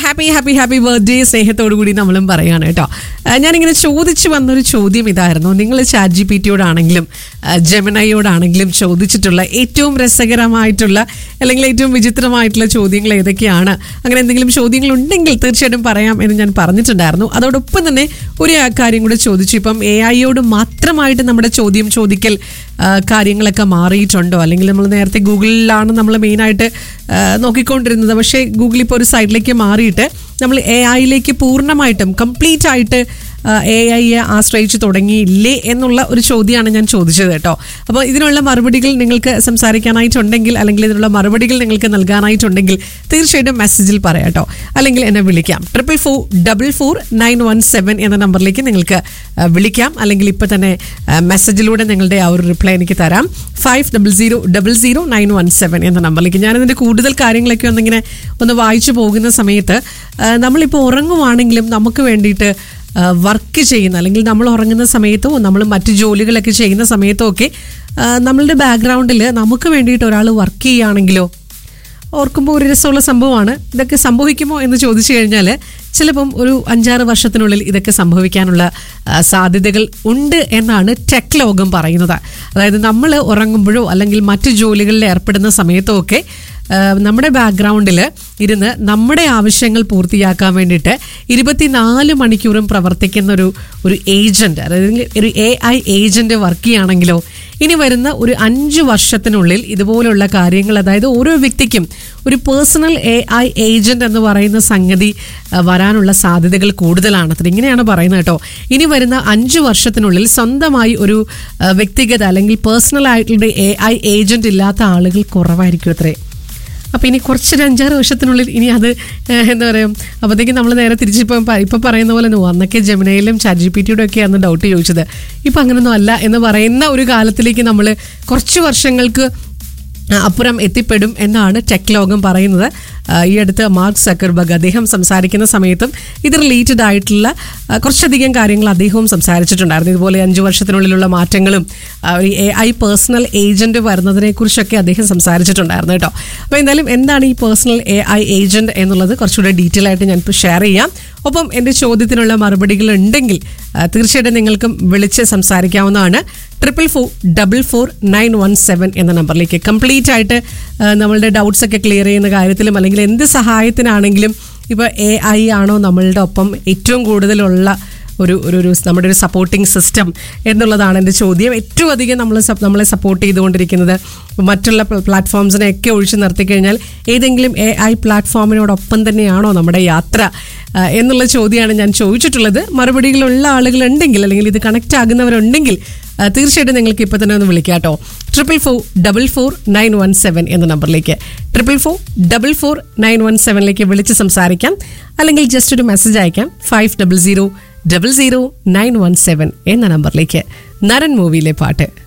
happy happy happy birthday സ്നേഹത്തോടു കൂടി നമ്മളും പറയാണ് കേട്ടോ ആ, ഞാനിങ്ങനെ ചോദിച്ചു വന്നൊരു ചോദ്യം ഇതായിരുന്നു നിങ്ങൾ ചാറ്റ് ജി പി ടിയോടാണെങ്കിലും ജെമിനയോടാണെങ്കിലും ചോദിച്ചിട്ടുള്ള ഏറ്റവും രസകരമായിട്ടുള്ള അല്ലെങ്കിൽ ഏറ്റവും വിചിത്രമായിട്ടുള്ള ചോദ്യങ്ങൾ ഏതൊക്കെയാണ് അങ്ങനെ എന്തെങ്കിലും ചോദ്യങ്ങൾ ഉണ്ടെങ്കിൽ തീർച്ചയായിട്ടും പറയാം എന്ന് ഞാൻ പറഞ്ഞിട്ടുണ്ടായിരുന്നു അതോടൊപ്പം തന്നെ ഒരു കാര്യം കൂടെ ചോദിച്ചു ഇപ്പം എ ഐയോട് മാത്രമായിട്ട് നമ്മുടെ ചോദ്യം ചോദിക്കൽ ആ, കാര്യങ്ങളൊക്കെ മാറിയിട്ടുണ്ടോ അല്ലെങ്കിൽ നമ്മൾ നേരത്തെ ഗൂഗിളിലാണ് നമ്മൾ മെയിനായിട്ട് ആ, നോക്കിക്കൊണ്ടിരുന്നത് പക്ഷേ ഗൂഗിൾ ഇപ്പോൾ ഒരു സൈഡിലേക്ക് മാറിയിട്ട് നമ്മൾ എ ഐയിലേക്ക് പൂർണ്ണമായിട്ടും കംപ്ലീറ്റ് ആയിട്ട് എ ഐയെ ആശ്രയിച്ച് തുടങ്ങിയില്ലേ എന്നുള്ള ഒരു ചോദ്യമാണ് ഞാൻ ചോദിച്ചത് കേട്ടോ അപ്പോൾ ഇതിനുള്ള മറുപടികൾ നിങ്ങൾക്ക് സംസാരിക്കാനായിട്ടുണ്ടെങ്കിൽ അല്ലെങ്കിൽ ഇതിനുള്ള മറുപടികൾ നിങ്ങൾക്ക് നൽകാനായിട്ടുണ്ടെങ്കിൽ തീർച്ചയായിട്ടും മെസ്സേജിൽ പറയാം കേട്ടോ അല്ലെങ്കിൽ എന്നെ വിളിക്കാം triple four double four nine one seven എന്ന നമ്പറിലേക്ക് നിങ്ങൾക്ക് ആ, വിളിക്കാം അല്ലെങ്കിൽ ഇപ്പോൾ തന്നെ ആ, മെസ്സേജിലൂടെ നിങ്ങളുടെ ആ ഒരു റിപ്ലൈ എനിക്ക് തരാം five double zero double zero nine one seven എന്ന നമ്പറിലേക്ക് ഞാനിതിൻ്റെ കൂടുതൽ കാര്യങ്ങളൊക്കെ ഒന്നിങ്ങനെ ഒന്ന് വായിച്ചു പോകുന്ന സമയത്ത് ആ, നമ്മളിപ്പോൾ ഉറങ്ങുവാണെങ്കിലും നമുക്ക് വേണ്ടിയിട്ട് വർക്ക് ചെയ്യുന്ന അല്ലെങ്കിൽ നമ്മൾ ഉറങ്ങുന്ന സമയത്തോ നമ്മൾ മറ്റു ജോലികളൊക്കെ ചെയ്യുന്ന സമയത്തോ ഒക്കെ ആ, നമ്മളുടെ ബാക്ക്ഗ്രൗണ്ടിൽ നമുക്ക് വേണ്ടിയിട്ട് ഒരാൾ വർക്ക് ചെയ്യുകയാണെങ്കിലോ ഓർക്കുമ്പോൾ ഒരു രസമുള്ള സംഭവമാണ് ഇതൊക്കെ സംഭവിക്കുമോ എന്ന് ചോദിച്ചു കഴിഞ്ഞാൽ ചിലപ്പം ഒരു അഞ്ചാറ് വർഷത്തിനുള്ളിൽ ഇതൊക്കെ സംഭവിക്കാനുള്ള ആ, സാധ്യതകൾ ഉണ്ട് എന്നാണ് ടെക് ലോകം പറയുന്നത് അതായത് നമ്മൾ ഉറങ്ങുമ്പോഴോ അല്ലെങ്കിൽ മറ്റു ജോലികളിൽ ഏർപ്പെടുന്ന സമയത്തോ ഒക്കെ ആ, നമ്മുടെ ബാക്ക്ഗ്രൗണ്ടിൽ ഇരുന്ന് നമ്മുടെ ആവശ്യങ്ങൾ പൂർത്തിയാക്കാൻ വേണ്ടിയിട്ട് ഇരുപത്തിനാല് മണിക്കൂറും പ്രവർത്തിക്കുന്ന ഒരു ഒരു ഏജന്റ് അതായത് ഒരു എ ഐ ഏജന്റ് വർക്ക് ചെയ്യുകയാണെങ്കിലോ ഇനി വരുന്ന ഒരു അഞ്ച് വർഷത്തിനുള്ളിൽ ഇതുപോലുള്ള കാര്യങ്ങൾ അതായത് ഓരോ വ്യക്തിക്കും ഒരു പേഴ്സണൽ എ ഐ ഏജന്റ് എന്ന് പറയുന്ന സംഗതി ആ, വരാനുള്ള സാധ്യതകൾ കൂടുതലാണ് അത്ര ഇങ്ങനെയാണ് പറയുന്നത് കേട്ടോ ഇനി വരുന്ന അഞ്ച് വർഷത്തിനുള്ളിൽ സ്വന്തമായി ഒരു ആ, വ്യക്തിഗത അല്ലെങ്കിൽ പേഴ്സണൽ ആയിട്ടുള്ള എ ഐ ഏജന്റ് ഇല്ലാത്ത ആളുകൾ കുറവായിരിക്കും അത്രേ അപ്പോൾ ഇനി കുറച്ചൊരു അഞ്ചാറ് വർഷത്തിനുള്ളിൽ ഇനി അത് ഏഹ്, എന്താ പറയുക അപ്പോഴത്തേക്കും നമ്മൾ നേരെ തിരിച്ചിപ്പം പ- ഇപ്പം പറയുന്ന പോലെ "ഓ, അന്നൊക്കെ ജമിനയിലും ചാറ്റ് ജി പി ടിയുടെ ഒക്കെയാണ് ഡൗട്ട് ചോദിച്ചത് ഇപ്പം അങ്ങനൊന്നും അല്ല എന്ന് പറയുന്ന ഒരു കാലത്തിലേക്ക് നമ്മൾ കുറച്ച് വർഷങ്ങൾക്ക് ആ, അപ്പുറം എത്തിപ്പെടും എന്നാണ് ടെക് ലോകം പറയുന്നത് ആ, ഈ അടുത്ത് മാർക്ക് സക്കർബർഗ് അദ്ദേഹം സംസാരിക്കുന്ന സമയത്തും ഇത് റിലേറ്റഡ് ആയിട്ടുള്ള ആ, കുറച്ചധികം കാര്യങ്ങൾ അദ്ദേഹവും സംസാരിച്ചിട്ടുണ്ടായിരുന്നു ഇതുപോലെ അഞ്ച് വർഷത്തിനുള്ളിലുള്ള മാറ്റങ്ങളും ആ, ഒരു എ ഐ പേഴ്സണൽ ഏജന്റ് വരുന്നതിനെ കുറിച്ചൊക്കെ അദ്ദേഹം സംസാരിച്ചിട്ടുണ്ടായിരുന്നു കേട്ടോ അപ്പോൾ എന്തായാലും എന്താണ് ഈ പേഴ്സണൽ എ ഐ ഏജന്റ് എന്നുള്ളത് കുറച്ചുകൂടെ ഡീറ്റെയിൽ ആയിട്ട് ഞാൻ ഇപ്പോൾ ഷെയർ ചെയ്യാം ഒപ്പം എൻ്റെ ചോദ്യത്തിനുള്ള മറുപടികൾ ഉണ്ടെങ്കിൽ ആ, തീർച്ചയായിട്ടും നിങ്ങൾക്കും വിളിച്ച് സംസാരിക്കാവുന്നതാണ് triple four double four nine one seven എന്ന നമ്പറിലേക്ക് കംപ്ലീറ്റ് ആയിട്ട് ആ, നമ്മളുടെ ഡൗട്ട്സ് ഒക്കെ ക്ലിയർ ചെയ്യുന്ന കാര്യത്തിലും അല്ലെങ്കിൽ എന്ത് സഹായത്തിനാണെങ്കിലും ഇപ്പോൾ എ ഐ ആണോ നമ്മളുടെ ഒപ്പം ഏറ്റവും കൂടുതലുള്ള ഒരു ഒരു ഒരു നമ്മുടെ ഒരു സപ്പോർട്ടിംഗ് സിസ്റ്റം എന്നുള്ളതാണ് എൻ്റെ ചോദ്യം ഏറ്റവും അധികം നമ്മൾ സപ്- നമ്മളെ സപ്പോർട്ട് ചെയ്തുകൊണ്ടിരിക്കുന്നത് മറ്റുള്ള പ്ലാറ്റ്ഫോംസിനെയൊക്കെ ഒഴിച്ചു നിർത്തി കഴിഞ്ഞാൽ ഏതെങ്കിലും എ ഐ പ്ലാറ്റ്ഫോമിനോടൊപ്പം തന്നെയാണോ നമ്മുടെ യാത്ര ആ, എന്നുള്ള ചോദ്യമാണ് ഞാൻ ചോദിച്ചിട്ടുള്ളത് മറുപടികളുള്ള ആളുകളുണ്ടെങ്കിൽ അല്ലെങ്കിൽ ഇത് കണക്റ്റ് ആകുന്നവരുണ്ടെങ്കിൽ ആ, തീർച്ചയായിട്ടും നിങ്ങൾക്ക് ഇപ്പോൾ തന്നെ ഒന്ന് വിളിക്കാം കേട്ടോ triple four double four nine one seven എന്ന നമ്പറിലേക്ക് triple four double four nine one സെവനിലേക്ക് വിളിച്ച് സംസാരിക്കാം അല്ലെങ്കിൽ ജസ്റ്റ് ഒരു മെസ്സേജ് അയക്കാം five double zero double zero nine one seven എന്ന നമ്പറിലേക്ക് നരൻ മൂവിയിലെ പാട്ട്